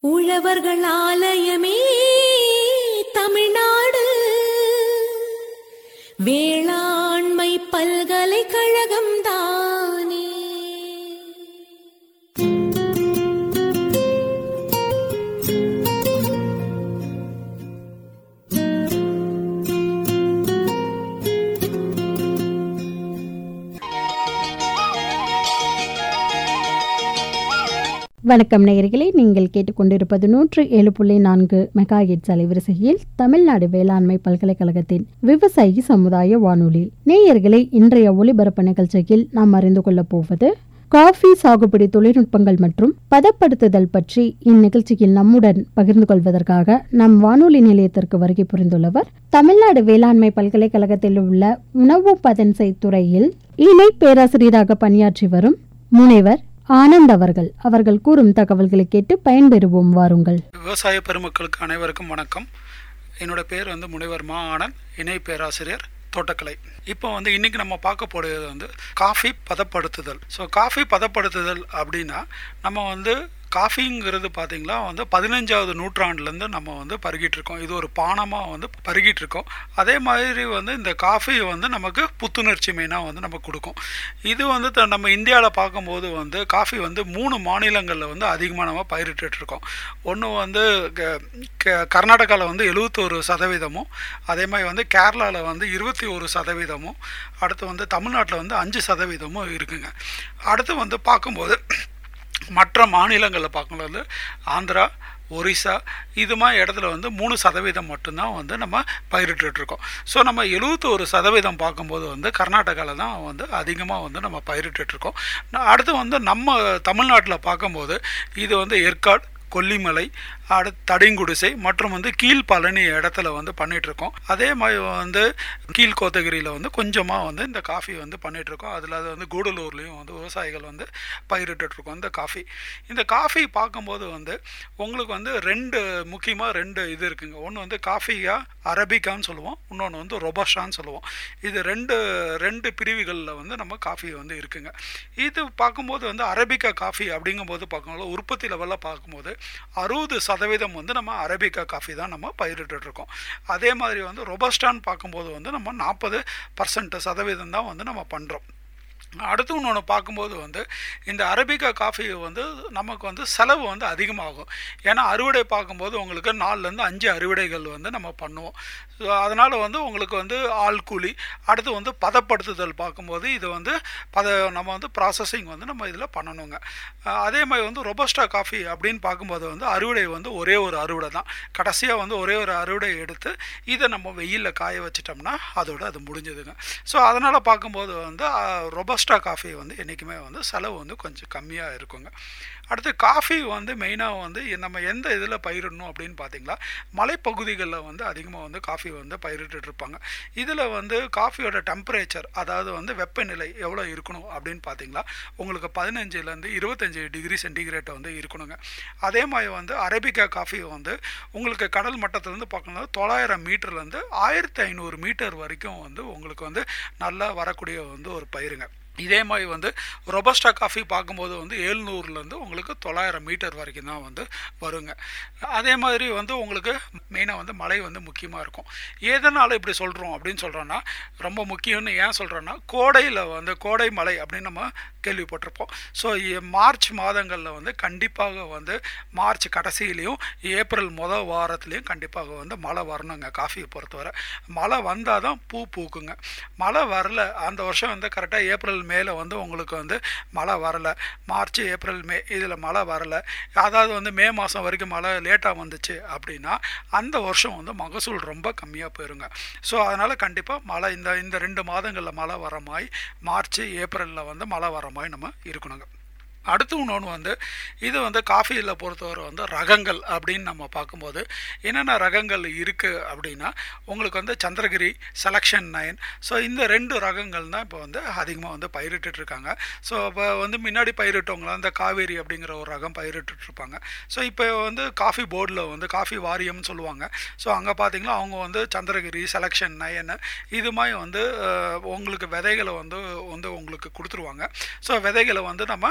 உழவர்கள் ஆலயமே தமிழ்நாடு வேளாண்மை பல்கலைக்கழகம் தானே வணக்கம் நேயர்களே நீங்கள் கேட்டுக்கொண்டிருப்பது நூற்று ஏழு புள்ளி நான்கு மெகா ஹெட்ஸ் அலைவரிசையில் தமிழ்நாடு வேளாண்மை பல்கலைக்கழகத்தின் விவசாயி சமுதாய வானொலி நேயர்களே இன்றைய ஒளிபரப்பு நிகழ்ச்சியில் நாம் அறிந்து கொள்ளப் போவது காஃபி சாகுபடி தொழில்நுட்பங்கள் மற்றும் பதப்படுத்துதல் பற்றி இந்நிகழ்ச்சியில் நம்முடன் பகிர்ந்து கொள்வதற்காக நம் வானொலி நிலையத்திற்கு வருகை புரிந்துள்ளவர் தமிழ்நாடு வேளாண்மை பல்கலைக்கழகத்தில் உள்ள உணவு பதன்செய் துறையில் இணை பேராசிரியராக பணியாற்றி வரும் முனைவர் ஆனந்த் அவர்கள் அவர்கள் கூறும் தகவல்களை கேட்டு பயன்பெறுவோம் வாருங்கள் விவசாய பெருமக்களுக்கு அனைவருக்கும் வணக்கம் என்னோட பேர் வந்து முனைவர் மா ஆனந்த் இணை பேராசிரியர் தோட்டக்கலை இப்போ வந்து இன்னைக்கு நம்ம பார்க்க போகிறது வந்து காஃபி பதப்படுத்துதல் ஸோ காஃபி பதப்படுத்துதல் அப்படின்னா நம்ம வந்து காஃபிங்கிறது பார்த்தீங்களா வந்து பதினஞ்சாவது நூற்றாண்டுலேருந்து நம்ம வந்து பருகிட்டு இருக்கோம் இது ஒரு பானமாக வந்து பருகிட்டு இருக்கோம் அதே மாதிரி வந்து இந்த காஃபி வந்து நமக்கு புத்துணர்ச்சி மெயினாக வந்து நமக்கு கொடுக்கும் இது வந்து த- நம்ம இந்தியாவில் பார்க்கும்போது வந்து காஃபி வந்து மூணு மாநிலங்களில் வந்து அதிகமாக நம்ம பயிரிட்டுட்டு இருக்கோம் ஒன்று வந்து க- க- கர்நாடகாவில் வந்து எழுபத்தோரு சதவீதமும் அதே மாதிரி வந்து கேரளாவில் வந்து இருபத்தி ஒரு சதவீதமும் அடுத்து வந்து தமிழ்நாட்டில் வந்து அஞ்சு சதவீதமும் இருக்குங்க அடுத்து வந்து பார்க்கும்போது மற்ற மாநிலங்களில் பார்க்கும்போது ஆந்திரா ஒரிசா இது மாதிரி இடத்துல வந்து மூணு சதவீதம் மட்டும்தான் வந்து நம்ம பயிரிட்டுட்டு இருக்கோம் ஸோ நம்ம எழுபத்தோரு சதவீதம் பார்க்கும்போது வந்து கர்நாடகாவில் தான் வந்து அதிகமாக வந்து நம்ம பயிரிட்டுட்டு இருக்கோம் ந- அடுத்து வந்து நம்ம தமிழ்நாட்டில் பார்க்கும்போது இது வந்து ஏற்காடு கொல்லிமலை அடுத்து தடிங்குடிசை மற்றும் வந்து கீழ் பழனி இடத்துல வந்து பண்ணிட்டு இருக்கோம் அதே மாதிரி வந்து கீழ் கோத்தகிரியில் வந்து கொஞ்சமாக வந்து இந்த காஃபி வந்து பண்ணிட்டு இருக்கோம் அதில் அது வந்து கூடலூர்லேயும் வந்து விவசாயிகள் வந்து பயிரிட்டுட்டு இருக்கோம் இந்த காஃபி இந்த காஃபி பார்க்கும்போது வந்து உங்களுக்கு வந்து ரெண்டு முக்கியமாக ரெண்டு இது இருக்குங்க ஒன்று வந்து காஃபியா அரபிக்கான்னு சொல்லுவோம் இன்னொன்று வந்து ரொபஸ்டான்னு சொல்லுவோம் இது ரெண்டு ரெண்டு பிரிவுகளில் வந்து நம்ம காஃபி வந்து இருக்குங்க இது பார்க்கும்போது வந்து அரபிக்கா காஃபி அப்படிங்கும்போது பார்க்கும்போது உற்பத்தி லெவலில் பார்க்கும்போது அறுபது சதவீதம் வந்து நம்ம அரபிக்கா காஃபி தான் நம்ம பயிரிட்டுட்டு இருக்கோம் அதே மாதிரி வந்து ரொபஸ்டான்னு பார்க்கும்போது வந்து நம்ம நாற்பது பர்சன்ட் சதவீதம் தான் வந்து நம்ம பண்ணுறோம் அடுத்து இன்னொன்று பார்க்கும்போது வந்து இந்த அரபிக்கா காஃபி வந்து நமக்கு வந்து செலவு வந்து அதிகமாகும் ஏன்னா அறுவடை பார்க்கும்போது உங்களுக்கு நாலுலேருந்து அஞ்சு அறுவடைகள் வந்து நம்ம பண்ணுவோம் ஸோ அதனால் வந்து உங்களுக்கு வந்து ஆள் கூலி அடுத்து வந்து பதப்படுத்துதல் பார்க்கும்போது இது வந்து பத நம்ம வந்து ப்ராசஸிங் வந்து நம்ம இதில் பண்ணணுங்க அஹ் அதே மாதிரி வந்து ரொபஸ்டா காஃபி அப்படின்னு பார்க்கும்போது வந்து அறுவடை வந்து ஒரே ஒரு அறுவடை தான் கடைசியாக வந்து ஒரே ஒரு அறுவடை எடுத்து இதை நம்ம வெயிலில் காய வச்சிட்டோம்னா அதோட அது முடிஞ்சதுங்க ஸோ அதனால் பார்க்கும்போது வந்து ரொபஸ்டா காஃபி வந்து என்றைக்குமே வந்து செலவு வந்து கொஞ்சம் கம்மியாக இருக்குங்க அடுத்து காஃபி வந்து மெயினாக வந்து நம்ம எந்த இதில் பயிரிடணும் அப்படின்னு பார்த்தீங்களா மலைப்பகுதிகளில் வந்து அதிகமாக வந்து காஃபி வந்து பயிரிட்டுட்டு இருப்பாங்க இதில் வந்து காஃபியோட டெம்பரேச்சர் அதாவது வந்து வெப்பநிலை எவ்வளோ இருக்கணும் அப்படின்னு பார்த்தீங்களா உங்களுக்கு பதினஞ்சுலேருந்து இருபத்தஞ்சி டிகிரி சென்டிகிரேட் வந்து இருக்கணுங்க அதே மாதிரி வந்து அரபிக்கா காஃபி வந்து உங்களுக்கு கடல் மட்டத்திலேருந்து பார்க்கணும் தொள்ளாயிரம் மீட்டர்லேருந்து ஆயிரத்தி ஐநூறு மீட்டர் வரைக்கும் வந்து உங்களுக்கு வந்து நல்லா வரக்கூடிய வந்து ஒரு பயிருங்க இதே மாதிரி வந்து ரொபஸ்டா காஃபி பார்க்கும்போது வந்து ஏழ்நூறுலேருந்து உங்களுக்கு தொள்ளாயிரம் மீட்டர் வரைக்கும் தான் வந்து வருங்க அதே மாதிரி வந்து உங்களுக்கு மெயினாக வந்து மழை வந்து முக்கியமாக இருக்கும் எதனால் இப்படி சொல்கிறோம் அப்படின்னு சொல்கிறோன்னா ரொம்ப முக்கியம்னு ஏன் சொல்கிறோன்னா கோடையில் வந்து கோடை மழை அப்படின்னு நம்ம கேள்விப்பட்டிருப்போம் ஸோ மார்ச் மாதங்களில் வந்து கண்டிப்பாக வந்து மார்ச் கடைசியிலையும் ஏப்ரல் முதல் வாரத்துலேயும் கண்டிப்பாக வந்து மழை வரணுங்க காஃபியை பொறுத்தவரை மழை வந்தால் தான் பூ பூக்குங்க மழை வரல அந்த வருஷம் வந்து கரெக்டாக ஏப்ரல் மேலே வந்து உங்களுக்கு வந்து மழை வரல மார்ச் ஏப்ரல் மே இதில் மழை வரல அதாவது வந்து மே மாதம் வரைக்கும் மழை லேட்டாக வந்துச்சு அப்படின்னா அந்த வருஷம் வந்து மகசூல் ரொம்ப கம்மியாக போயிருங்க ஸோ அதனால் கண்டிப்பாக மழை இந்த இந்த ரெண்டு மாதங்களில் மழை வர மாதிரி மார்ச் ஏப்ரலில் வந்து மழை வர மாதிரி நம்ம இருக்கணுங்க அடுத்து இன்னொன்று வந்து இது வந்து காஃபியில் பொறுத்தவரை வந்து ரகங்கள் அப்படின்னு நம்ம பார்க்கும்போது என்னென்ன ரகங்கள் இருக்குது அப்படின்னா உங்களுக்கு வந்து சந்திரகிரி செலக்ஷன் நைன் ஸோ இந்த ரெண்டு ரகங்கள் தான் இப்போ வந்து அதிகமாக வந்து பயிரிட்டுட்டு இருக்காங்க ஸோ இப்போ வந்து முன்னாடி பயிரிட்டவங்களாம் இந்த காவேரி அப்படிங்கிற ஒரு ரகம் பயிரிட்டுட்டு இருப்பாங்க ஸோ இப்போ வந்து காஃபி போர்டில் வந்து காஃபி வாரியம்னு சொல்லுவாங்க ஸோ அங்கே பார்த்தீங்கன்னா அவங்க வந்து சந்திரகிரி செலக்ஷன் நயன் இது மாதிரி வந்து அஹ், உங்களுக்கு விதைகளை வந்து வந்து உங்களுக்கு கொடுத்துருவாங்க ஸோ விதைகளை வந்து நம்ம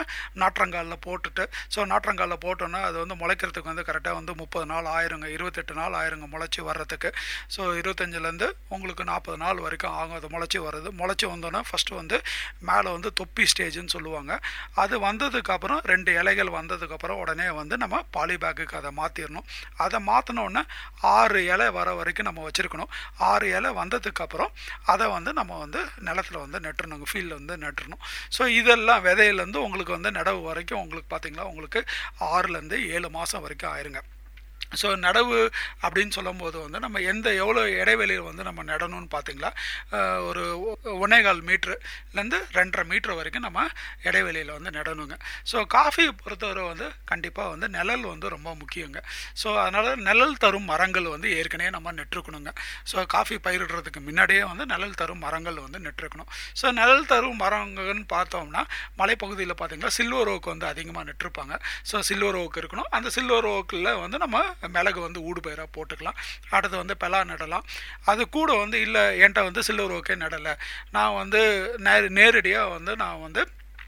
நாற்றங்காலில் போட்டுட்டு ஸோ நாற்றங்காலில் போட்டோன்னா அது வந்து முளைக்கிறதுக்கு வந்து கரெக்டாக வந்து முப்பது நாள் ஆயிருங்க இருபத்தெட்டு நாள் ஆயிருங்க முளைச்சி வர்றதுக்கு ஸோ இருபத்தஞ்சிலேருந்து உங்களுக்கு நாற்பது நாள் வரைக்கும் ஆகும் அது முளைச்சி வர்றது முளைச்சி வந்தோன்னா ஃபஸ்ட்டு வந்து மேலே வந்து தொப்பி ஸ்டேஜ்னு சொல்லுவாங்க அது வந்ததுக்கப்புறம் ரெண்டு இலைகள் வந்ததுக்கப்புறம் உடனே வந்து நம்ம பாலி பேக்குக்கு அதை மாற்றிடணும் அதை மாற்றினோடனே ஆறு இலை வர வரைக்கும் நம்ம வச்சுருக்கணும் ஆறு இலை வந்ததுக்கப்புறம் அதை வந்து நம்ம வந்து நிலத்தில் வந்து நட்டுறணுங்க ஃபீல்டில் வந்து நட்டுறணும் ஸோ இதெல்லாம் விதையிலேருந்து உங்களுக்கு வந்து நடவு வரைக்கும் உங்களுக்கு பார்த்தீங்களா உங்களுக்கு ஆறுலேருந்து ஏழு மாதம் வரைக்கும் ஆயிருங்க ஸோ நடவு அப்படின்னு சொல்லும்போது வந்து நம்ம எந்த எவ்வளோ இடைவெளியில் வந்து நம்ம நடணும்னு பார்த்தீங்களா அஹ் ஒரு ஒ- ஒன்னேகால் மீட்ருலேருந்து ரெண்டரை மீட்ரு வரைக்கும் நம்ம இடைவெளியில் வந்து நடணுங்க ஸோ காஃபியை பொறுத்தவரை வந்து கண்டிப்பாக வந்து நிழல் வந்து ரொம்ப முக்கியங்க ஸோ அதனால் நிழல் தரும் மரங்கள் வந்து ஏற்கனவே நம்ம நெட்டிருக்கணுங்க ஸோ காஃபி பயிரிடுறதுக்கு முன்னாடியே வந்து நிழல் தரும் மரங்கள் வந்து நெட்டிருக்கணும் ஸோ நிழல் தரும் மரங்கள்னு பார்த்தோம்னா மலைப்பகுதியில் பார்த்தீங்கன்னா சில்வர் ஓக்கு வந்து அதிகமாக நெட்டிருப்பாங்க ஸோ சில்வர் ஓக்கு இருக்கணும் அந்த சில்வர் ஓக்கில் வந்து நம்ம மிளகு வந்து ஊடு பயிராக போட்டுக்கலாம் அடுத்து வந்து பெலா நடலாம் அது கூட வந்து இல்லை என்கிட்ட வந்து சில்வர் ஓக்கே நடலை நான் வந்து நே நேரடியாக வந்து நான் வந்து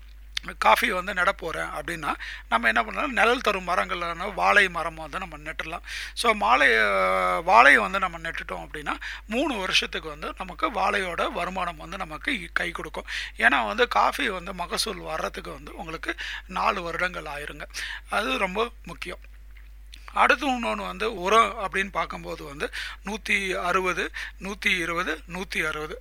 காஃபி வந்து நட போகிறேன் அப்படின்னா நம்ம என்ன பண்ணலாம் நிழல் தரும் மரங்களான வாழை மரம் வந்து நம்ம நட்டுடலாம் ஸோ வாழை வாழையை வந்து நம்ம நட்டுட்டோம் அப்படின்னா மூணு வருஷத்துக்கு வந்து நமக்கு வாழையோட வருமானம் வந்து நமக்கு கை கொடுக்கும் ஏன்னா வந்து காஃபி வந்து மகசூல் வர்றதுக்கு வந்து உங்களுக்கு நாலு வருடங்கள் ஆயிருங்க அது ரொம்ப முக்கியம் அடுத்து இன்னொன்று வந்து உரம் அப்படின்னு பார்க்கும்போது வந்து நூற்றி அறுபது நூற்றி இருபது நூற்றி அறுபது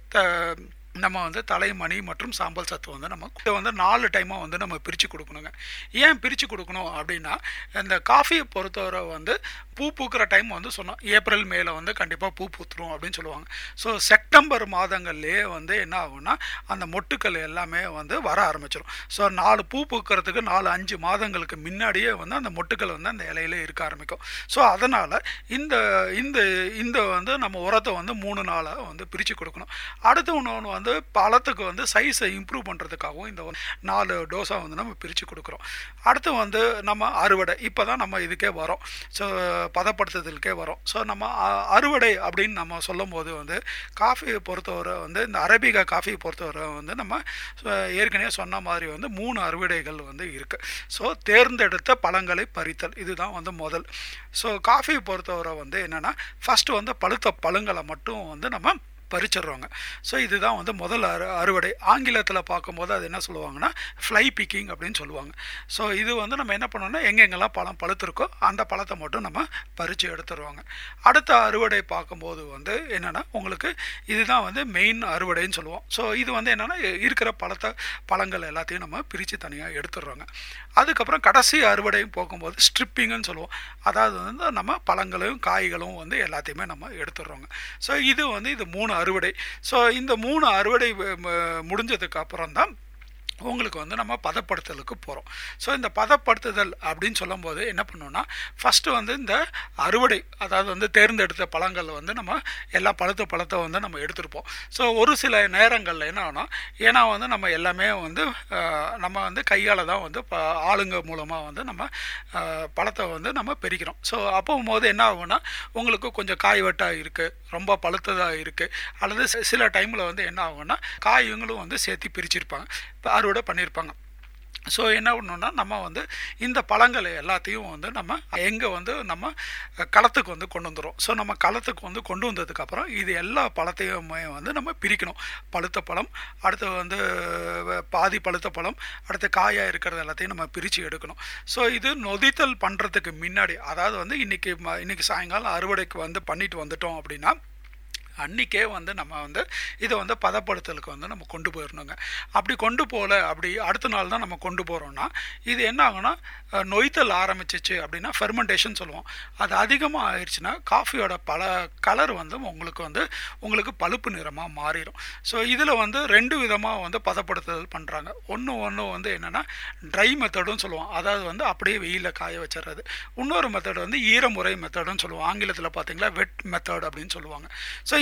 நம்ம வந்து தலைமணி மற்றும் சாம்பல் சத்து வந்து நம்ம இதை வந்து நாலு டைமாக வந்து நம்ம பிரித்து கொடுக்கணுங்க ஏன் பிரித்து கொடுக்கணும் அப்படின்னா இந்த காஃபியை பொறுத்தவரை வந்து பூ பூக்கிற டைம் வந்து சொன்னோம் ஏப்ரல் மேல வந்து கண்டிப்பாக பூ பூத்துரும் அப்படின்னு சொல்லுவாங்க ஸோ செப்டம்பர் மாதங்கள்லேயே வந்து என்ன ஆகும்னா அந்த மொட்டுக்கள் எல்லாமே வந்து வர ஆரம்பிச்சிடும் ஸோ நாலு பூ பூக்கிறதுக்கு நாலு அஞ்சு மாதங்களுக்கு முன்னாடியே வந்து அந்த மொட்டுக்கள் வந்து அந்த இலையில இருக்க ஆரம்பிக்கும் ஸோ அதனால் இந்த இந்த இந்த வந்து நம்ம உரத்தை வந்து மூணு நாளாக வந்து பிரித்து கொடுக்கணும் அடுத்து இன்னொன்று வந்து பழத்துக்கு வந்து சைஸை இம்ப்ரூவ் பண்ணுறதுக்காகவும் இந்த ஒரு நாலு டோஸாக வந்து நம்ம பிரித்து கொடுக்குறோம் அடுத்து வந்து நம்ம அறுவடை இப்போ தான் நம்ம இதுக்கே வரோம் ஸோ பதப்படுத்துதலுக்கே வரோம் ஸோ நம்ம அ- அறுவடை அப்படின்னு நம்ம சொல்லும்போது வந்து காஃபியை பொறுத்தவரை வந்து இந்த அரபிகா காஃபியை பொறுத்தவரை வந்து நம்ம அஹ், ஏற்கனவே சொன்ன மாதிரி வந்து மூணு அறுவடைகள் வந்து இருக்குது ஸோ தேர்ந்தெடுத்த பழங்களை பறித்தல் இதுதான் வந்து முதல் ஸோ காஃபியை பொறுத்தவரை வந்து என்னென்னா ஃபஸ்ட்டு வந்து பழுத்த பழங்களை மட்டும் வந்து நம்ம பறிச்சிடுறாங்க ஸோ இதுதான் வந்து முதல் அறு அறுவடை ஆங்கிலத்தில் பார்க்கும்போது அது என்ன சொல்லுவாங்கன்னா ஃப்ளை பிக்கிங் அப்படின்னு சொல்லுவாங்க ஸோ இது வந்து நம்ம என்ன பண்ணோம்னா எங்கெங்கெல்லாம் பழம் பழுத்திருக்கோ அந்த பழத்தை மட்டும் நம்ம பறித்து எடுத்துருவாங்க அடுத்த அறுவடை பார்க்கும்போது வந்து என்னென்னா உங்களுக்கு இதுதான் வந்து மெயின் அறுவடைன்னு சொல்லுவோம் ஸோ இது வந்து என்னென்னா இருக்கிற பழத்தை பழங்கள் எல்லாத்தையும் நம்ம பிரித்து தனியாக எடுத்துடுறோங்க அதுக்கப்புறம் கடைசி அறுவடையும் போகும்போது ஸ்ட்ரிப்பிங்குன்னு சொல்லுவோம் அதாவது வந்து நம்ம பழங்களையும் காய்களும் வந்து எல்லாத்தையுமே நம்ம எடுத்துடுறோங்க ஸோ இது வந்து இது மூணு அறுவடை ஸோ இந்த மூணு அறுவடை வ- ம- முடிஞ்சதுக்கு அப்புறம் தான் உங்களுக்கு வந்து நம்ம பதப்படுத்தலுக்கு போகிறோம் ஸோ இந்த பதப்படுத்துதல் அப்படின்னு சொல்லும்போது என்ன பண்ணோம்னா ஃபஸ்ட்டு வந்து இந்த அறுவடை அதாவது வந்து தேர்ந்தெடுத்த பழங்கள் வந்து நம்ம எல்லா பழுத்த பழத்தை வந்து நம்ம எடுத்திருப்போம் ஸோ ஒரு சில நேரங்களில் என்ன ஆகும்னா ஏன்னா வந்து நம்ம எல்லாமே வந்து அஹ், நம்ம வந்து கையால் தான் வந்து ப ஆளுங்க மூலமாக வந்து நம்ம அஹ், பழத்தை வந்து நம்ம பிரிக்கிறோம் ஸோ அப்போ போது என்ன ஆகும்னா உங்களுக்கு கொஞ்சம் காய் வெட்டாக இருக்குது ரொம்ப பழுத்ததாக இருக்குது அல்லது சி- சில டைமில் வந்து என்ன ஆகும்னா காய்களும் வந்து சேர்த்து பிரிச்சிருப்பாங்க இப்போ அறுவடை பண்ணியிருப்பாங்க ஸோ என்ன பண்ணணும்னா நம்ம வந்து இந்த பழங்களை எல்லாத்தையும் வந்து நம்ம எங்கே வந்து நம்ம களத்துக்கு வந்து கொண்டு வந்துடும் ஸோ நம்ம களத்துக்கு வந்து கொண்டு வந்ததுக்கப்புறம் இது எல்லா பழத்தையுமே வந்து நம்ம பிரிக்கணும் பழுத்த பழம் அடுத்து வந்து அஹ், பாதி பழுத்த பழம் அடுத்து காயாக இருக்கிறது எல்லாத்தையும் நம்ம பிரித்து எடுக்கணும் ஸோ இது நொதித்தல் பண்ணுறதுக்கு முன்னாடி அதாவது வந்து இன்றைக்கி இன்னைக்கு சாயங்காலம் அறுவடைக்கு வந்து பண்ணிட்டு வந்துட்டோம் அப்படின்னா அன்றைக்கே வந்து நம்ம வந்து இதை வந்து பதப்படுத்தலுக்கு வந்து நம்ம கொண்டு போயிடணுங்க அப்படி கொண்டு போகல அப்படி அடுத்த நாள் தான் நம்ம கொண்டு போகிறோம்னா இது என்ன ஆகும்னா அஹ், நொய்த்தல் ஆரம்பிச்சிச்சு அப்படின்னா ஃபெர்மெண்டேஷன் சொல்லுவோம் அது அதிகமாக ஆயிடுச்சுன்னா காஃபியோட பல கலர் வந்து உங்களுக்கு வந்து உங்களுக்கு பழுப்பு நிறமாக மாறிடும் ஸோ இதில் வந்து ரெண்டு விதமாக வந்து பதப்படுத்துதல் பண்ணுறாங்க ஒன்று ஒன்று வந்து என்னென்னா ட்ரை மெத்தடும் சொல்லுவோம் அதாவது வந்து அப்படியே வெயிலில் காய வச்சிடுறது இன்னொரு மெத்தட் வந்து ஈரமுறை மெத்தடுன்னு சொல்லுவோம் ஆங்கிலத்தில் பார்த்தீங்களா வெட் மெத்தட் அப்படின்னு சொல்லுவாங்க ஸோ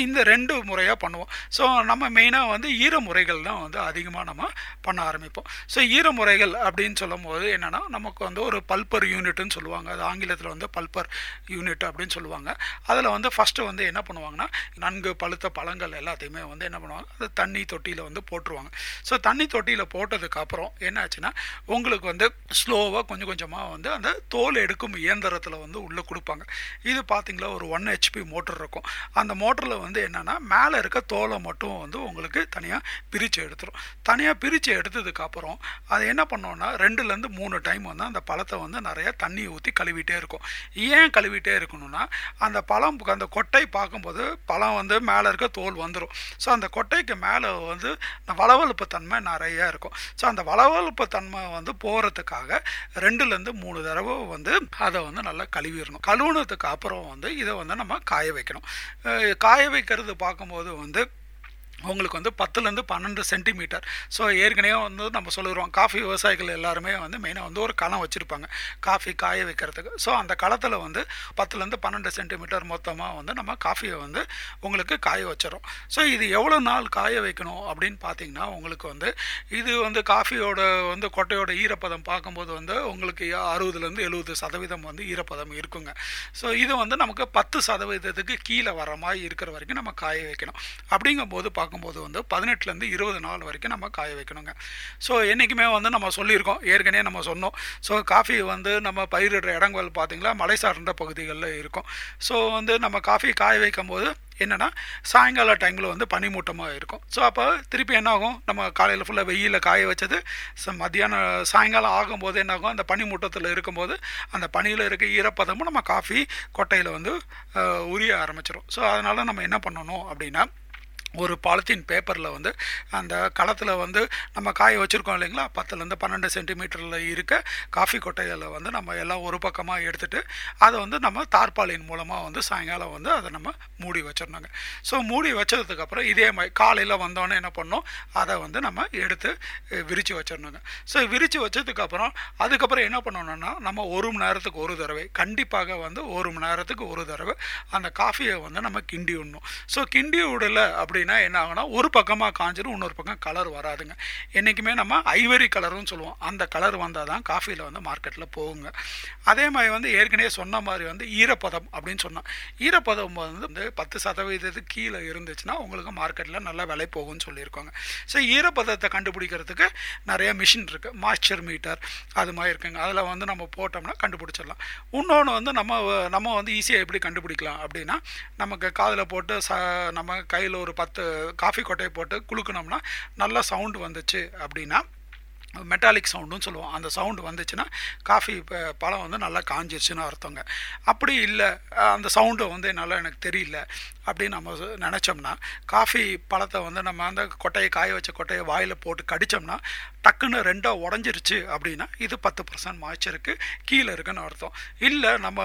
இந்த ரெண்டு முறையாக பண்ணுவோம் ஸோ நம்ம மெயினாக வந்து ஈர முறைகள் தான் வந்து அதிகமாக நம்ம பண்ண ஆரம்பிப்போம் ஸோ ஈர முறைகள் அப்படின்னு சொல்லும் போது என்னென்னா நமக்கு வந்து ஒரு பல்பர் யூனிட்னு சொல்லுவாங்க அது ஆங்கிலத்தில் வந்து பல்பர் யூனிட் அப்படின்னு சொல்லுவாங்க அதில் வந்து ஃபஸ்ட்டு வந்து என்ன பண்ணுவாங்கன்னா நன்கு பழுத்த பழங்கள் எல்லாத்தையுமே வந்து என்ன பண்ணுவாங்க அது தண்ணி தொட்டியில் வந்து போட்டுருவாங்க ஸோ தண்ணி தொட்டியில் போட்டதுக்கப்புறம் என்ன ஆச்சுன்னா உங்களுக்கு வந்து ஸ்லோவாக கொஞ்சம் கொஞ்சமாக வந்து அந்த தோல் எடுக்கும் இயந்திரத்தில் வந்து உள்ளே கொடுப்பாங்க இது பார்த்தீங்களா ஒரு ஒன் ஹெச்பி மோட்டர் இருக்கும் அந்த மோட்டரில் வந்து என்னென்னா மேலே இருக்க தோலை மட்டும் வந்து உங்களுக்கு தனியாக பிரித்து எடுத்துரும் தனியாக பிரித்து எடுத்ததுக்கப்புறம் அது என்ன பண்ணோன்னா ரெண்டுலேருந்து மூணு டைம் வந்து அந்த பழத்தை வந்து நிறைய தண்ணி ஊற்றி கழுவிட்டே இருக்கும் ஏன் கழுவிட்டே இருக்கணும்னா அந்த பழம் அந்த கொட்டை பார்க்கும்போது பழம் வந்து மேலே இருக்க தோல் வந்துடும் ஸோ அந்த கொட்டைக்கு மேலே வந்து வளவழுப்பு தன்மை நிறைய இருக்கும் ஸோ அந்த வளவழுப்பு தன்மை வந்து போகிறதுக்காக ரெண்டுலேருந்து மூணு தடவை வந்து அதை வந்து நல்லா கழுவிடணும் கழுவுனதுக்கு அப்புறம் வந்து இதை வந்து நம்ம காய வைக்கணும் அஹ் காய வைக்கிறது பார்க்கும்போது வந்து உங்களுக்கு வந்து பத்துலேருந்து பன்னெண்டு சென்டிமீட்டர் ஸோ ஏற்கனவே வந்து நம்ம சொல்லிடுவோம் காஃபி விவசாயிகள் எல்லாருமே வந்து மெயினாக வந்து ஒரு களம் வச்சுருப்பாங்க காஃபி காய வைக்கிறதுக்கு ஸோ அந்த களத்தில் வந்து பத்துலேருந்து பன்னெண்டு சென்டிமீட்டர் மொத்தமாக வந்து நம்ம காஃபியை வந்து உங்களுக்கு காய வச்சிடும் ஸோ இது எவ்வளோ நாள் காய வைக்கணும் அப்படின்னு பார்த்தீங்கன்னா உங்களுக்கு வந்து இது வந்து காஃபியோட வந்து கொட்டையோட ஈரப்பதம் பார்க்கும்போது வந்து உங்களுக்கு அறுபதுலேருந்து எழுபது சதவீதம் வந்து ஈரப்பதம் இருக்குங்க ஸோ இது வந்து நமக்கு பத்து சதவீதத்துக்கு கீழே வர மாதிரி இருக்கிற வரைக்கும் நம்ம காய வைக்கணும் அப்படிங்கும்போது பார்க்கும்போது வந்து பதினெட்டுலேருந்து இருபது நாள் வரைக்கும் நம்ம காய வைக்கணுங்க ஸோ என்றைக்குமே வந்து நம்ம சொல்லியிருக்கோம் ஏற்கனவே நம்ம சொன்னோம் ஸோ காஃபி வந்து நம்ம பயிரிடுற இடங்கள் பார்த்திங்களா மலை சார்ந்த பகுதிகளில் இருக்கும் ஸோ வந்து நம்ம காஃபி காய வைக்கும் போது என்னென்னா சாயங்கால டைமில் வந்து பனிமூட்டமாக இருக்கும் ஸோ அப்போ திருப்பி என்ன ஆகும் நம்ம காலையில் ஃபுல்லாக வெயிலில் காய வச்சது ச மத்தியானம் சாயங்காலம் ஆகும்போது என்ன ஆகும் அந்த பனிமூட்டத்தில் இருக்கும்போது அந்த பனியில் இருக்க ஈரப்பதமும் நம்ம காஃபி கொட்டையில் வந்து அஹ், உரிய ஆரம்பிச்சிடும் ஸோ அதனால் நம்ம என்ன பண்ணணும் அப்படின்னா ஒரு பாலித்தீன் பேப்பரில் வந்து அந்த களத்தில் வந்து நம்ம காய வச்சுருக்கோம் இல்லைங்களா பத்துலேருந்து பன்னெண்டு சென்டிமீட்டரில் இருக்க காஃபி கொட்டைகளை வந்து நம்ம எல்லாம் ஒரு பக்கமாக எடுத்துகிட்டு அதை வந்து நம்ம தார்பாலின் மூலமாக வந்து சாயங்காலம் வந்து அதை நம்ம மூடி வச்சிடணுங்க ஸோ மூடி வச்சதுக்கப்புறம் இதே மாதிரி காலையில் வந்தோன்னே என்ன பண்ணோம் அதை வந்து நம்ம எடுத்து விரித்து வச்சிடணுங்க ஸோ விரித்து வச்சதுக்கப்புறம் அதுக்கப்புறம் என்ன பண்ணணும்னா நம்ம ஒரு மணி நேரத்துக்கு ஒரு தடவை கண்டிப்பாக வந்து ஒரு மணி நேரத்துக்கு ஒரு தடவை அந்த காஃபியை வந்து நம்ம கிண்டி விடணும் ஸோ கிண்டி விடலை அப்படின்னா என்ன ஆகும்னா ஒரு பக்கமாக காஞ்சிரும் இன்னொரு பக்கம் கலர் வராதுங்க என்றைக்குமே நம்ம ஐவரி கலர்னு சொல்லுவோம் அந்த கலர் வந்தால் தான் காஃபியில் வந்து மார்க்கெட்டில் போகுங்க அதே மாதிரி வந்து ஏற்கனவே சொன்ன மாதிரி வந்து ஈரப்பதம் அப்படின்னு சொன்னோம் ஈரப்பதம் வந்து வந்து பத்து சதவீதத்துக்கு கீழே இருந்துச்சுன்னா உங்களுக்கு மார்க்கெட்டில் நல்ல விலை போகும்னு சொல்லியிருக்காங்க ஸோ ஈரப்பதத்தை கண்டுபிடிக்கிறதுக்கு நிறைய மிஷின் இருக்குது மாய்ஸ்சர் மீட்டர் அது மாதிரி இருக்குங்க அதில் வந்து நம்ம போட்டோம்னா கண்டுபிடிச்சிடலாம் இன்னொன்று வந்து நம்ம நம்ம வந்து ஈஸியாக எப்படி கண்டுபிடிக்கலாம் அப்படின்னா நமக்கு காதில் போட்டு ச நம்ம கையில் ஒரு பத்து காஃபி கொட்டையை போட்டு குலுக்குனோம்னா நல்ல சவுண்டு வந்துச்சு அப்படின்னா மெட்டாலிக் சவுண்டுன்னு சொல்லுவோம் அந்த சவுண்டு வந்துச்சுன்னா காஃபி ப- பழம் வந்து நல்லா காஞ்சிருச்சுன்னு அர்த்தங்க அப்படி இல்லை அந்த சவுண்டு வந்து என்னால் எனக்கு தெரியல அப்படின்னு நம்ம சொ- நினச்சோம்னா காஃபி பழத்தை வந்து நம்ம அந்த கொட்டையை காய வச்ச கொட்டையை வாயில் போட்டு கடிச்சோம்னா டக்குன்னு ரெண்டாக உடஞ்சிருச்சு அப்படின்னா இது பத்து பர்சன்ட் மாய்ச்சருக்கு கீழே இருக்குன்னு அர்த்தம் இல்லை நம்ம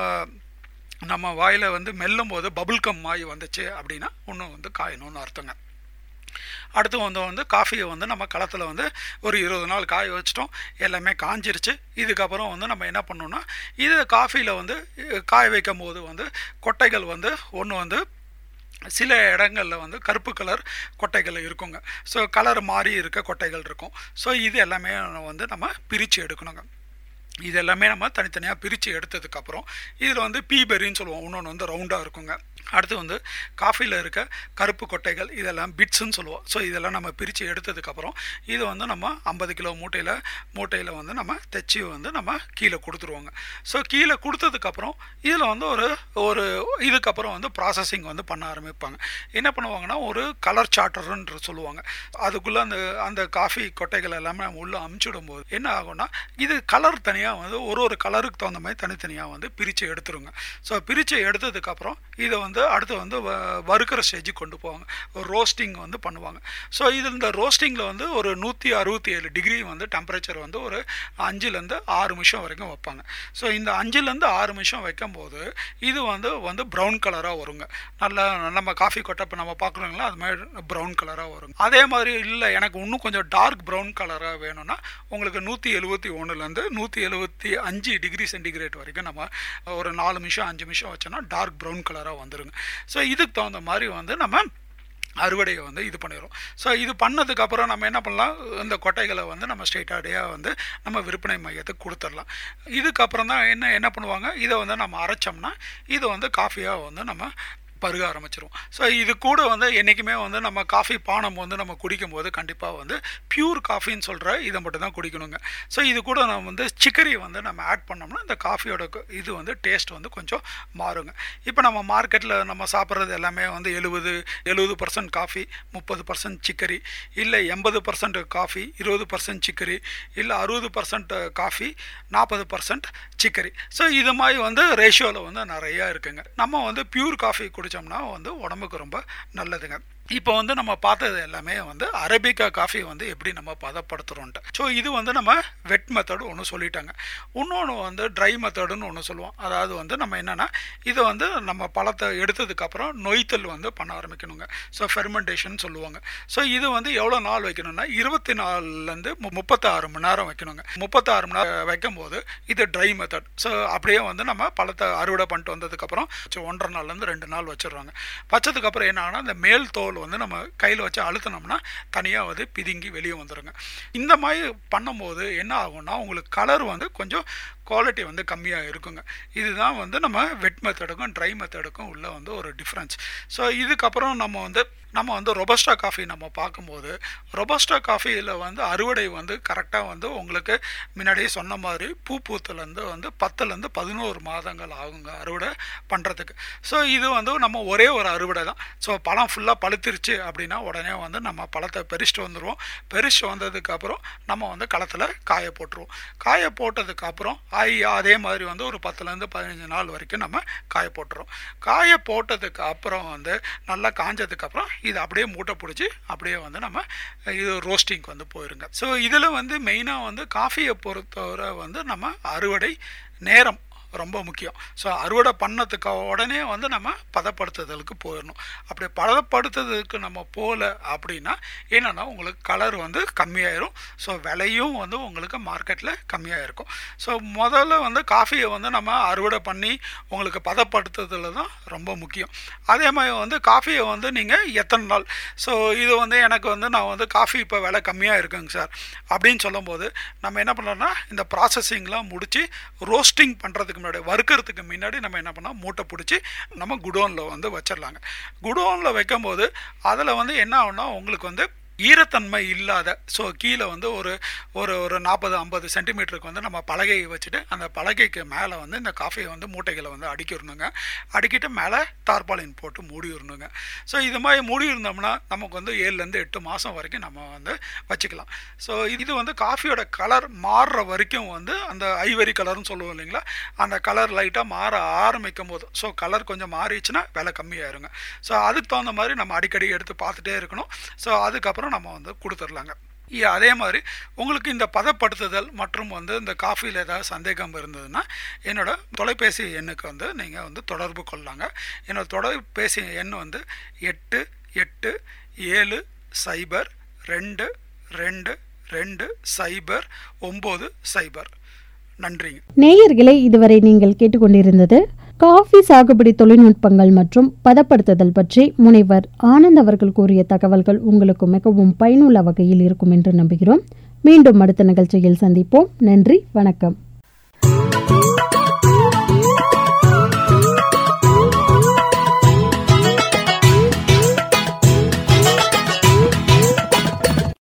நம்ம வாயில் வந்து மெல்லும் போது பபுள் கம் மாய் வந்துச்சு அப்படின்னா இன்னும் வந்து காயணும்னு அர்த்தங்க அடுத்து வந்து வந்து காஃபியை வந்து நம்ம களத்தில் வந்து ஒரு இருபது நாள் காய வச்சிட்டோம் எல்லாமே காஞ்சிருச்சு இதுக்கப்புறம் வந்து நம்ம என்ன பண்ணோம்னா இது காஃபியில் வந்து அஹ், காய வைக்கும் போது வந்து கொட்டைகள் வந்து ஒன்று வந்து சில இடங்களில் வந்து கருப்பு கலர் கொட்டைகள் இருக்குங்க ஸோ கலர் மாறி இருக்க கொட்டைகள் இருக்கும் ஸோ இது எல்லாமே வந்து நம்ம பிரித்து எடுக்கணுங்க இது எல்லாமே நம்ம தனித்தனியாக பிரித்து எடுத்ததுக்கப்புறம் இதில் வந்து பீபெரின்னு சொல்லுவோம் இன்னொன்று வந்து ரவுண்டாக இருக்குங்க அடுத்து வந்து காஃபியில் இருக்க கருப்பு கொட்டைகள் இதெல்லாம் பிட்ஸுன்னு சொல்லுவோம் ஸோ இதெல்லாம் நம்ம பிரித்து எடுத்ததுக்கப்புறம் இது வந்து நம்ம ஐம்பது கிலோ மூட்டையில் மூட்டையில் வந்து நம்ம தைச்சி வந்து நம்ம கீழே கொடுத்துருவோங்க ஸோ கீழே கொடுத்ததுக்கப்புறம் இதில் வந்து ஒரு ஒரு இதுக்கப்புறம் வந்து ப்ராசஸிங் வந்து பண்ண ஆரம்பிப்பாங்க என்ன பண்ணுவாங்கன்னா ஒரு கலர் சார்ட்டர்ன்ற சொல்லுவாங்க அதுக்குள்ளே அந்த அந்த காஃபி கொட்டைகள் எல்லாமே உள்ளே அமுச்சிடும் போது என்ன ஆகும்னா இது கலர் தனியாக வந்து ஒரு ஒரு கலருக்கு தகுந்த மாதிரி தனித்தனியாக வந்து பிரித்து எடுத்துருங்க ஸோ பிரித்து எடுத்ததுக்கப்புறம் இதை வந்து அடுத்து வந்து வ- வறுக்கிற ஸ்டேஜுக்கு கொண்டு போவாங்க ரோஸ்டிங் வந்து பண்ணுவாங்க ஸோ இது இந்த ரோஸ்டிங்கில் வந்து ஒரு நூற்றி அறுபத்தி ஏழு டிகிரி வந்து டெம்பரேச்சர் வந்து ஒரு அஞ்சுலேருந்து ஆறு நிமிஷம் வரைக்கும் வைப்பாங்க ஸோ இந்த அஞ்சுலேருந்து ஆறு நிமிஷம் வைக்கும்போது இது வந்து வந்து ப்ரௌன் கலராக வருங்க நல்லா நம்ம காஃபி கொட்டை இப்போ நம்ம பார்க்குறோங்களா அது மாதிரி ப்ரௌன் கலராக வருங்க அதே மாதிரி இல்லை எனக்கு இன்னும் கொஞ்சம் டார்க் ப்ரௌன் கலராக வேணும்னா உங்களுக்கு நூற்றி எழுபத்தி ஒன்றுலேருந்து நூற்றி எழுபத்தி அஞ்சு டிகிரி சென்டிகிரேட் வரைக்கும் நம்ம ஒரு நாலு நிமிஷம் அஞ்சு நிமிஷம் வச்சோன்னா டார்க் ப்ரௌன் கலராக வந்துருங்க வந்துருங்க ஸோ இதுக்கு தகுந்த மாதிரி வந்து நம்ம அறுவடையை வந்து இது பண்ணிடுறோம் ஸோ இது பண்ணதுக்கப்புறம் நம்ம என்ன பண்ணலாம் இந்த கொட்டைகளை வந்து நம்ம ஸ்ட்ரெயிட்டாடியாக வந்து நம்ம விற்பனை மையத்துக்கு கொடுத்துடலாம் இதுக்கப்புறம் தான் என்ன என்ன பண்ணுவாங்க இதை வந்து நம்ம அரைச்சோம்னா இது வந்து காஃபியாக வந்து நம்ம பருக ஆரம்பிச்சிரும் ஸோ இது கூட வந்து என்றைக்குமே வந்து நம்ம காஃபி பானம் வந்து நம்ம குடிக்கும்போது கண்டிப்பாக வந்து பியூர் காஃபின்னு சொல்கிற இதை மட்டும் தான் குடிக்கணுங்க ஸோ இது கூட நம்ம வந்து சிக்கரி வந்து நம்ம ஆட் பண்ணோம்னா இந்த காஃபியோட கு- இது வந்து டேஸ்ட் வந்து கொஞ்சம் மாறுங்க இப்போ நம்ம மார்க்கெட்டில் நம்ம சாப்பிட்றது எல்லாமே வந்து எழுபது எழுபது பர்சன்ட் காஃபி முப்பது பர்சன்ட் சிக்கரி இல்லை எண்பது பர்சன்ட் காஃபி இருபது பர்சன்ட் சிக்கரி இல்லை அறுபது பர்சன்ட் காஃபி நாற்பது பர்சன்ட் சிக்கரி ஸோ இது மாதிரி வந்து ரேஷியோவில் வந்து நிறையா இருக்குங்க நம்ம வந்து பியூர் காஃபி குடித்தோம்னா வந்து உடம்புக்கு ரொம்ப நல்லதுங்க இப்போ வந்து நம்ம பார்த்தது எல்லாமே வந்து அரபிகா காஃபி வந்து எப்படி நம்ம பதப்படுத்துகிறோன்ட்டு ஸோ இது வந்து நம்ம வெட் மெத்தடு ஒன்று சொல்லிட்டாங்க இன்னொன்று வந்து ட்ரை மெத்தடுன்னு ஒன்று சொல்லுவோம் அதாவது வந்து நம்ம என்னென்னா இதை வந்து நம்ம பழத்தை எடுத்ததுக்கப்புறம் நொய்த்தல் வந்து பண்ண ஆரம்பிக்கணுங்க ஸோ ஃபெர்மெண்டேஷன் சொல்லுவாங்க ஸோ இது வந்து எவ்வளோ நாள் வைக்கணும்னா இருபத்தி நாலுலேருந்து முப்பத்தாறு மணி நேரம் வைக்கணுங்க முப்பத்தாறு மணி நேரம் வைக்கும்போது இது ட்ரை மெத்தட் ஸோ அப்படியே வந்து நம்ம பழத்தை அறுவடை பண்ணிட்டு வந்ததுக்கப்புறம் ஸோ ஒன்றரை நாள்லேருந்து ரெண்டு நாள் வச்சிடுறாங்க வச்சதுக்கப்புறம் என்ன ஆகுனா அந்த மேல் தோல் வந்து நம்ம கையில் வச்சு அழுத்தினோம்னா தனியாக வந்து பிதுங்கி வெளியே வந்துடுங்க இந்த மாதிரி பண்ணும்போது என்ன ஆகும்னா உங்களுக்கு கலர் வந்து கொஞ்சம் குவாலிட்டி வந்து கம்மியாக இருக்குங்க இதுதான் வந்து நம்ம வெட் மெத்தடுக்கும் ட்ரை மெத்தடுக்கும் உள்ள வந்து ஒரு டிஃப்ரென்ஸ் ஸோ இதுக்கப்புறம் நம்ம வந்து நம்ம வந்து ரொபஸ்டா காஃபி நம்ம பார்க்கும்போது ரொபஸ்டா காஃபியில் வந்து அறுவடை வந்து கரெக்டாக வந்து உங்களுக்கு முன்னாடியே சொன்ன மாதிரி பூ பூத்துலேருந்து வந்து பத்துலேருந்து பதினோரு மாதங்கள் ஆகுங்க அறுவடை பண்ணுறதுக்கு ஸோ இது வந்து நம்ம ஒரே ஒரு அறுவடை தான் ஸோ பழம் ஃபுல்லாக பழுத்திருச்சு அப்படின்னா உடனே வந்து நம்ம பழத்தை பெரிச்சிட்டு வந்துடுவோம் பெரிச்சிட்டு வந்ததுக்கப்புறம் நம்ம வந்து களத்தில் காய போட்டுருவோம் காய போட்டதுக்கப்புறம் ஐ அதே மாதிரி வந்து ஒரு பத்துலேருந்து பதினஞ்சு நாள் வரைக்கும் நம்ம காய போட்டுருவோம் காய போட்டதுக்கு அப்புறம் வந்து நல்லா காஞ்சதுக்கப்புறம் இது அப்படியே மூட்டை பிடிச்சி அப்படியே வந்து நம்ம இது ரோஸ்டிங்க்கு வந்து போயிருங்க ஸோ இதில் வந்து மெயினாக வந்து காஃபியை பொறுத்தவரை வந்து நம்ம அறுவடை நேரம் ரொம்ப முக்கியம் ஸோ அறுவடை பண்ணதுக்கு உடனே வந்து நம்ம பதப்படுத்துதலுக்கு போயிடணும் அப்படி பதப்படுத்துறதுக்கு நம்ம போகல அப்படின்னா என்னென்னா உங்களுக்கு கலர் வந்து கம்மியாயிரும் ஸோ விலையும் வந்து உங்களுக்கு மார்க்கெட்டில் கம்மியாக இருக்கும் ஸோ முதல்ல வந்து காஃபியை வந்து நம்ம அறுவடை பண்ணி உங்களுக்கு பதப்படுத்துறதுல தான் ரொம்ப முக்கியம் அதே மாதிரி வந்து காஃபியை வந்து நீங்கள் எத்தனை நாள் ஸோ இது வந்து எனக்கு வந்து நான் வந்து காஃபி இப்போ விலை கம்மியாக இருக்குங்க சார் அப்படின்னு சொல்லும்போது நம்ம என்ன பண்ணோம்னா இந்த ப்ராசஸிங்லாம் முடித்து ரோஸ்டிங் பண்ணுறதுக்கு முன்னாடி வறுக்கிறதுக்கு முன்னாடி நம்ம என்ன பண்ணோம் மூட்டை பிடிச்சி நம்ம குடோனில் வந்து வச்சிடலாங்க குடோனில் வைக்கும்போது அதில் வந்து என்ன ஆகும்னா உங்களுக்கு வந்து ஈரத்தன்மை இல்லாத ஸோ கீழே வந்து ஒரு ஒரு ஒரு நாற்பது ஐம்பது சென்டிமீட்டருக்கு வந்து நம்ம பலகையை வச்சுட்டு அந்த பலகைக்கு மேலே வந்து இந்த காஃபியை வந்து மூட்டைகளை வந்து அடுக்கிடணுங்க அடுக்கிட்டு மேலே தார்பாலின் போட்டு மூடிடணுங்க ஸோ இது மாதிரி மூடி இருந்தோம்னா நமக்கு வந்து ஏழுலேருந்து எட்டு மாதம் வரைக்கும் நம்ம வந்து வச்சுக்கலாம் ஸோ இது வந்து காஃபியோட கலர் மாறுற வரைக்கும் வந்து அந்த ஐவரி கலர்னு சொல்லுவோம் இல்லைங்களா அந்த கலர் லைட்டாக மாற ஆரம்பிக்கும் போது ஸோ கலர் கொஞ்சம் மாறிடுச்சுன்னா விலை கம்மியாயிருங்க ஸோ அதுக்கு தகுந்த மாதிரி நம்ம அடிக்கடி எடுத்து பார்த்துட்டே இருக்கணும் ஸோ அதுக்கப்புறம் நம்ம வந்து கொடுத்துடலாங்க இ- அதே மாதிரி உங்களுக்கு இந்த பதப்படுத்துதல் மற்றும் வந்து இந்த காஃபியில் ஏதாவது சந்தேகம் இருந்ததுன்னா என்னோட தொலைபேசி எண்ணுக்கு வந்து நீங்கள் வந்து தொடர்பு கொள்ளலாங்க என்னோட தொலைபேசி எண் வந்து எட்டு எட்டு ஏழு சைபர் ரெண்டு ரெண்டு ரெண்டு சைபர் ஒம்பது சைபர் நன்றிங்க நேயர்களே இதுவரை நீங்கள் கேட்டுக்கொண்டிருந்தது காஃபி சாகுபடி தொழில்நுட்பங்கள் மற்றும் பதப்படுத்துதல் பற்றி முனைவர் ஆனந்த் அவர்கள் கூறிய தகவல்கள் உங்களுக்கு மிகவும் பயனுள்ள வகையில் இருக்கும் என்று நம்புகிறோம் மீண்டும் அடுத்த நிகழ்ச்சியில் சந்திப்போம் நன்றி வணக்கம்